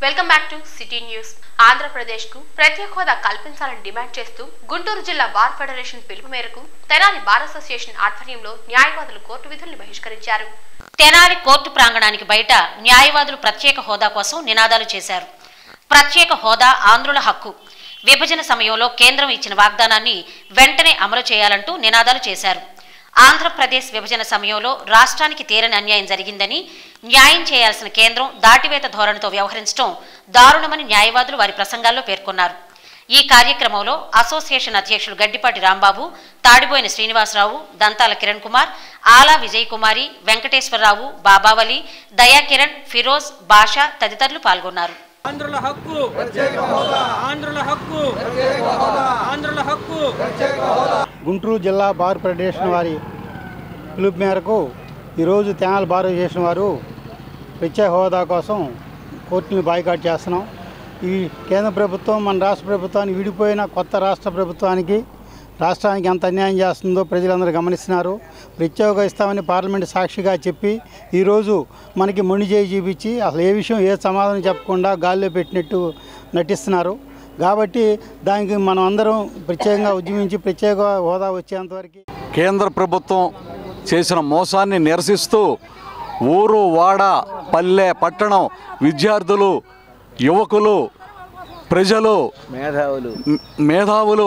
welcome back to city news Andhra Pradesh కు ప్రత్యేక హోదా కల్పించాలని డిమాండ్ చేస్తూ గుంటూరు జిల్లా బార్ ఫెడరేషన్ పిలుపు మేరకు తెనాలి బార్ అసోసియేషన్ ఆధ్వర్యంలో న్యాయవాదులు కోర్టు విధులను బహిష్కరించారు తెనాలి కోర్టు ప్రాంగణానికి బయట న్యాయవాదులు ప్రత్యేక హోదా కోసం నినాదాలు చేశారు ప్రత్యేక హోదా ఆంధ్రుల హక్కు విభజన సమయంలో కేంద్రం ఇచ్చిన వాగ్దానాన్ని వెంటనే అమలు చేయాలంటూ నినాదాలు చేశారు ఆంధ్రప్రదేశ్ విభజన సమయంలో రాష్ట్రానికి తీరని అన్యాయం జరిగిందని న్యాయం చేయాల్సిన కేంద్రం దాటివేత ధోరణితో వ్యవహరించడం దారుణమని న్యాయవాదులు వారి ప్రసంగాల్లో పేర్కొన్నారు ఈ కార్యక్రమంలో అసోసియేషన్ అధ్యక్షులు గడ్డిపాటి రాంబాబు తాడిబోయిన శ్రీనివాసరావు దంతాల కిరణ్ కుమార్ ఆలా విజయ్ కుమారి వెంకటేశ్వరరావు బాబావలి దయా కిరణ్ ఫిరోజ్ బాషా తదితరులు పాల్గొన్నారు ఆంధ్రుల హక్కు ఆంధ్రుల హక్కు ఆంధ్రుల హక్కు గుంటూరు జిల్లా బార్ ఫెడరేషన్ వారి పిలుపు మేరకు ఈరోజు తెనాలి బార్ అసోసియేషన్ వారు ప్రత్యేక హోదా కోసం కోర్టుని బాయ్కాట్ చేస్తున్నాం ఈ కేంద్ర ప్రభుత్వం మన రాష్ట్ర ప్రభుత్వాన్ని విడిపోయిన కొత్త రాష్ట్ర ప్రభుత్వానికి రాష్ట్రానికి ఎంత అన్యాయం చేస్తుందో ప్రజలందరూ గమనిస్తున్నారు ప్రత్యేక ఇస్తామని పార్లమెంట్ సాక్షిగా చెప్పి ఈరోజు మనకి మొండి చేయి చూపించి అసలు ఏ విషయం ఏ సమాధానం చెప్పకుండా గాల్లో పెట్టినట్టు నటిస్తున్నారు కాబట్టి దానికి మనం అందరం ప్రత్యేకంగా ఉద్యమించి ప్రత్యేక హోదా వచ్చేంతవరకు కేంద్ర ప్రభుత్వం చేసిన మోసాన్ని నిరసిస్తూ ఊరు వాడ పల్లె పట్టణం విద్యార్థులు యువకులు ప్రజలు మేధావులు మ్- మేధావులు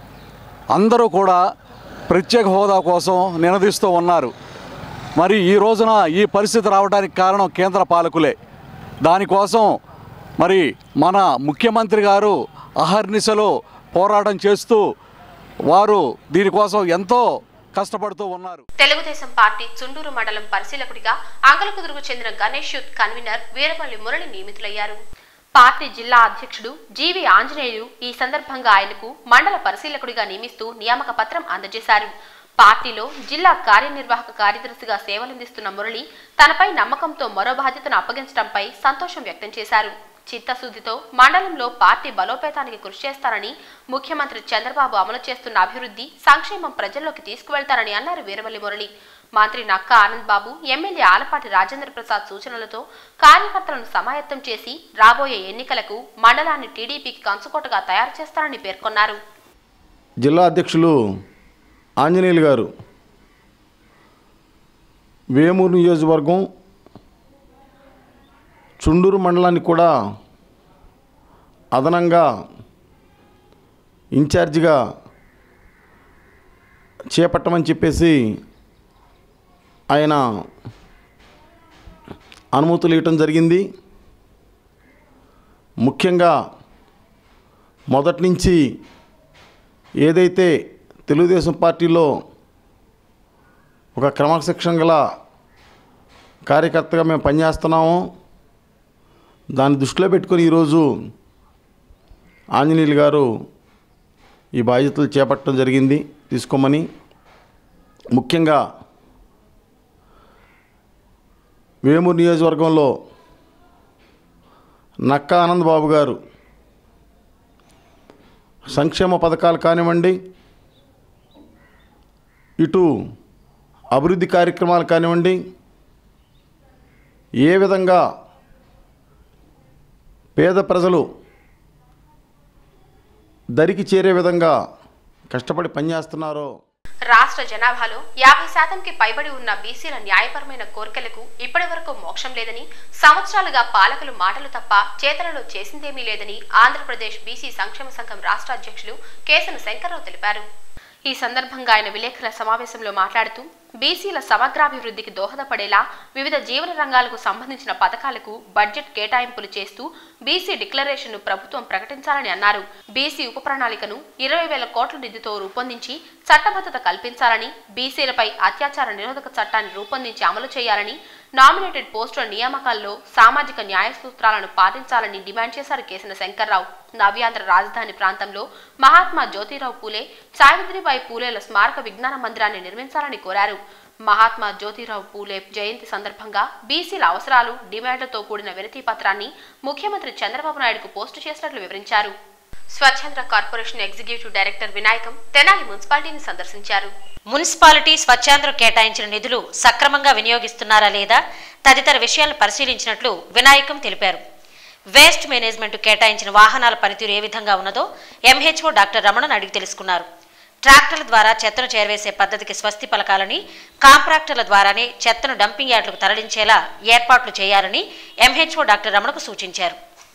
అందరూ కూడా ప్రత్యేక హోదా కోసం నినదిస్తూ ఉన్నారు మరి ఈ రోజున ఈ పరిస్థితి రావడానికి కారణం కేంద్ర పాలకులే దానికోసం మరి మన ముఖ్యమంత్రి గారు అహర్నిశలో పోరాటం చేస్తూ వారు దీనికోసం ఎంతో కష్టపడుతూ ఉన్నారు తెలుగుదేశం పార్టీ చుండూరు మండలం పరిశీలకుడిగా అంగలకుదురుకు చెందిన గణేష్ యూత్ కన్వీనర్ వీరపల్లి మురళి నియమితులయ్యారు పార్టీ జిల్లా అధ్యక్షుడు జీవి ఆంజనేయులు ఈ సందర్భంగా ఆయనకు మండల పరిశీలకుడిగా నియమిస్తూ నియామక పత్రం అందజేశారు పార్టీలో జిల్లా కార్యనిర్వాహక కార్యదర్శిగా సేవలందిస్తున్న మురళి తనపై నమ్మకంతో మరో బాధ్యతను అప్పగించడంపై సంతోషం వ్యక్తం చేశారు చిత్తశుద్ధితో మండలంలో పార్టీ బలోపేతానికి కృషి చేస్తారని ముఖ్యమంత్రి చంద్రబాబు అమలు చేస్తున్న అభివృద్ధి సంక్షేమం ప్రజల్లోకి తీసుకువెళ్తారని అన్నారు వీరవల్లి మురళి మంత్రి నక్క ఆనంద్ బాబు ఎమ్మెల్యే ఆలపాటి రాజేంద్ర ప్రసాద్ సూచనలతో కార్యకర్తలను సమాయత్తం చేసి రాబోయే ఎన్నికలకు మండలాన్ని టీడీపీకి కంచుకోటగా తయారు చేస్తారని పేర్కొన్నారు జిల్లా అధ్యక్షులు ఆంజనేయులు గారు వేమూరు నియోజకవర్గం చుండూరు మండలాన్ని కూడా అదనంగా ఇన్ఛార్జిగా చేపట్టమని చెప్పేసి ఆయన అనుమతులు ఇవ్వటం జరిగింది ముఖ్యంగా మొదటి నుంచి ఏదైతే తెలుగుదేశం పార్టీలో ఒక క్రమశిక్షణ గల కార్యకర్తగా మేము పనిచేస్తున్నాము దాన్ని దృష్టిలో పెట్టుకొని ఈరోజు ఆంజనేయులు గారు ఈ బాధ్యతలు చేపట్టడం జరిగింది తీసుకోమని ముఖ్యంగా వేమూరు నియోజకవర్గంలో నక్కా ఆనంద్ బాబు గారు సంక్షేమ పథకాలు కానివ్వండి ఇటు అభివృద్ధి కార్యక్రమాలు కానివ్వండి ఏ విధంగా పేద ప్రజలు దరికి చేరే విధంగా కష్టపడి పనిచేస్తున్నారో రాష్ట్ర జనాభాలో యాభై శాతంకి పైబడి ఉన్న బీసీల న్యాయపరమైన కోరికలకు ఇప్పటి వరకు మోక్షం లేదని సంవత్సరాలుగా పాలకులు మాటలు తప్ప చేతలలో చేసిందేమీ లేదని ఆంధ్రప్రదేశ్ బీసీ సంక్షేమ సంఘం రాష్ట్ర అధ్యక్షులు కేసన శంకర్రావు తెలిపారు ఈ సందర్భంగా ఆయన విలేకరుల సమావేశంలో మాట్లాడుతూ బీసీల సమగ్రాభివృద్ధికి దోహదపడేలా వివిధ జీవన రంగాలకు సంబంధించిన పథకాలకు బడ్జెట్ కేటాయింపులు చేస్తూ బీసీ డిక్లరేషన్ను ప్రభుత్వం ప్రకటించాలని అన్నారు బీసీ ఉప ప్రణాళికను ఇరవై వేల కోట్ల నిధితో రూపొందించి చట్టబద్ధత కల్పించాలని బీసీలపై అత్యాచార నిరోధక చట్టాన్ని రూపొందించి అమలు చేయాలని నామినేటెడ్ పోస్టుల నియామకాల్లో సామాజిక న్యాయ సూత్రాలను పాటించాలని డిమాండ్ చేశారు కేసిన శంకర్రావు నవ్యాంధ్ర రాజధాని ప్రాంతంలో మహాత్మా జ్యోతిరావు పూలే సావిత్రిబాయి పూలేల స్మారక విజ్ఞాన మందిరాన్ని నిర్మించాలని కోరారు మహాత్మా జ్యోతిరావు పూలే జయంతి సందర్భంగా బీసీల అవసరాలు డిమాండ్లతో కూడిన వినతి పత్రాన్ని ముఖ్యమంత్రి చంద్రబాబు నాయుడుకు పోస్టు చేసినట్లు వివరించారు స్వచ్ఛంద్ర corporation executive director Vinayakam Tenali మున్సిపాలిటీని సందర్శించారు మున్సిపాలిటీ స్వచ్ఛాంధ్ర కేటాయించిన నిధులు సక్రమంగా వినియోగిస్తున్నారా లేదా తదితర విషయాలను పరిశీలించినట్లు వినాయకం తెలిపారు వేస్ట్ మేనేజ్మెంట్ కేటాయించిన వాహనాల పనితీరు ఏ విధంగా ఉన్నదో ఎంహెచ్ఓ డాక్టర్ రమణను అడిగి తెలుసుకున్నారు ట్రాక్టర్ల ద్వారా చెత్తను చేరవేసే పద్ధతికి స్వస్తి పలకాలని కాంట్రాక్టర్ల ద్వారానే చెత్తను డంపింగ్ యార్డులకు తరలించేలా ఏర్పాట్లు చేయాలని ఎంహెచ్ఓ డాక్టర్ రమణకు సూచించారు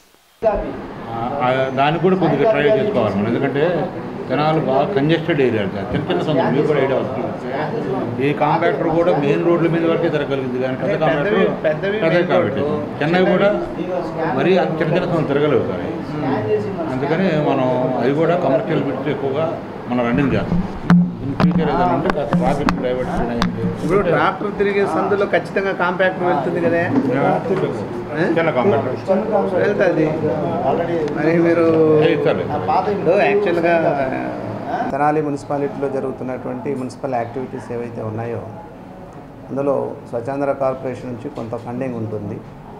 ఆ, దాన్ని కూడా కొద్దిగా ట్రై చేసుకోవాలి మనం ఎందుకంటే జనాలు బాగా కంజెస్టెడ్ ఏరియా చిన్న చిన్న సందులు మీకు కూడా ఐడియా వస్తుంది ఈ కాంపాక్టర్ కూడా మెయిన్ రోడ్ల మీద వరకే తిరగలిగింది కానీ పెద్ద కాంపాక్టర్ పెద్ద కాబట్టి చెన్నై కూడా మరీ అంత చిన్న చిన్న సందులు తిరగలేవు కానీ అందుకని మనం అది కూడా కమర్షియల్ బిట్స్ ఎక్కువగా మనం రన్నింగ్ చేస్తాం ఇన్ ఫ్యూచర్ ఏదైనా ఉంటే కాస్త ట్రాఫిక్ డైవర్ట్ ఇప్పుడు ట్రాక్టర్ తిరిగే సందులో ఖచ్చితంగా కాంపాక్టర్ వెళ్తుంది కదా చిన్న కాంపాక్టర్ వెళ్తుంది మరి మీరు ఇస్తారు ఇప్పుడు యాక్చువల్గా తెనాలి మున్సిపాలిటీలో జరుగుతున్నటువంటి మున్సిపల్ యాక్టివిటీస్ ఏవైతే ఉన్నాయో అందులో స్వచ్ఛాంధ్ర కార్పొరేషన్ నుంచి కొంత ఫండింగ్ ఉంటుంది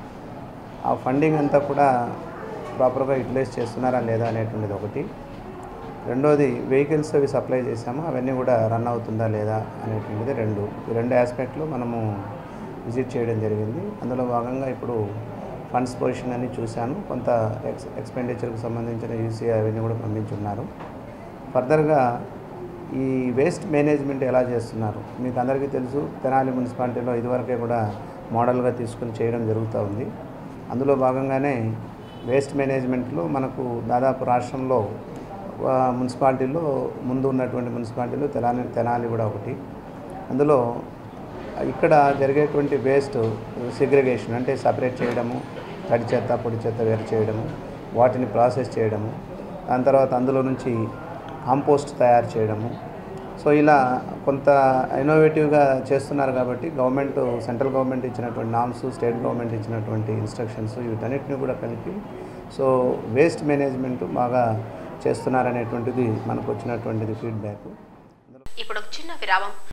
ఆ ఫండింగ్ అంతా కూడా ప్రాపర్గా యూటిలైజ్ చేస్తున్నారా లేదా అనేటువంటిది ఒకటి రెండోది వెహికల్స్ అవి సప్లై చేసాము అవన్నీ కూడా రన్ అవుతుందా లేదా అనేటువంటిది రెండు ఈ రెండు ఆస్పెక్ట్లో మనము విజిట్ చేయడం జరిగింది అందులో భాగంగా ఇప్పుడు ఫండ్స్ పొజిషన్ అని చూశాను కొంత ఎక్స్ ఎక్స్పెండిచర్కి సంబంధించిన యూసీ అవన్నీ కూడా పంపించున్నారు ఫర్దర్గా ఈ వేస్ట్ మేనేజ్మెంట్ ఎలా చేస్తున్నారు మీకు అందరికీ తెలుసు తెనాలి మున్సిపాలిటీలో ఇదివరకే కూడా మోడల్గా తీసుకుని చేయడం జరుగుతూ ఉంది అందులో భాగంగానే వేస్ట్ మేనేజ్మెంట్లో మనకు దాదాపు రాష్ట్రంలో ఆ, మున్సిపాలిటీలో ముందు ఉన్నటువంటి మున్సిపాలిటీలో తెనాలి తెనాలి కూడా ఒకటి అందులో ఇక్కడ జరిగేటువంటి వేస్ట్ సెగ్రిగేషన్ అంటే సపరేట్ చేయడము తడి చెత్త పొడి చెత్త వేరు చేయడము వాటిని ప్రాసెస్ చేయడము దాని తర్వాత అందులో నుంచి కాంపోస్ట్ తయారు చేయడము సో ఇలా కొంత ఇన్నోవేటివ్గా చేస్తున్నారు కాబట్టి గవర్నమెంట్ సెంట్రల్ గవర్నమెంట్ ఇచ్చినటువంటి నామ్స్ స్టేట్ గవర్నమెంట్ ఇచ్చినటువంటి ఇన్స్ట్రక్షన్స్ వీటన్నిటిని కూడా కలిపి సో వేస్ట్ మేనేజ్మెంట్ బాగా చేస్తున్నారనేటువంటిది మనకు వచ్చినటువంటిది ఫీడ్బ్యాక్ ఇప్పుడు ఒక చిన్న విరామం